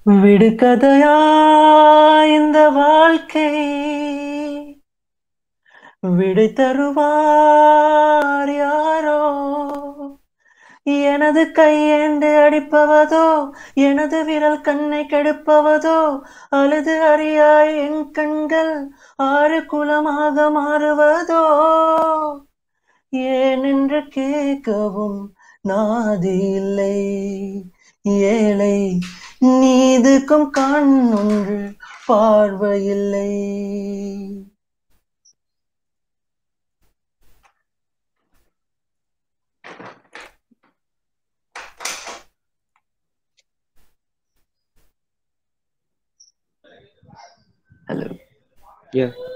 விடுகதையா இந்த வாழ்க்கை விடை தருவார் யாரோ எனது கையேண்டு அடிப்பவதோ எனது விரல் கண்ணை கெடுப்பவதோ அழுது அறியாய் என் கண்கள் ஆறு குலமாக மாறுவதோ ஏனென்று கேட்கவும் நாதி இல்லை ஏழை நீதுக்கும் கண் ஒன்று பார்வையில்லை ஹலோ Yeah.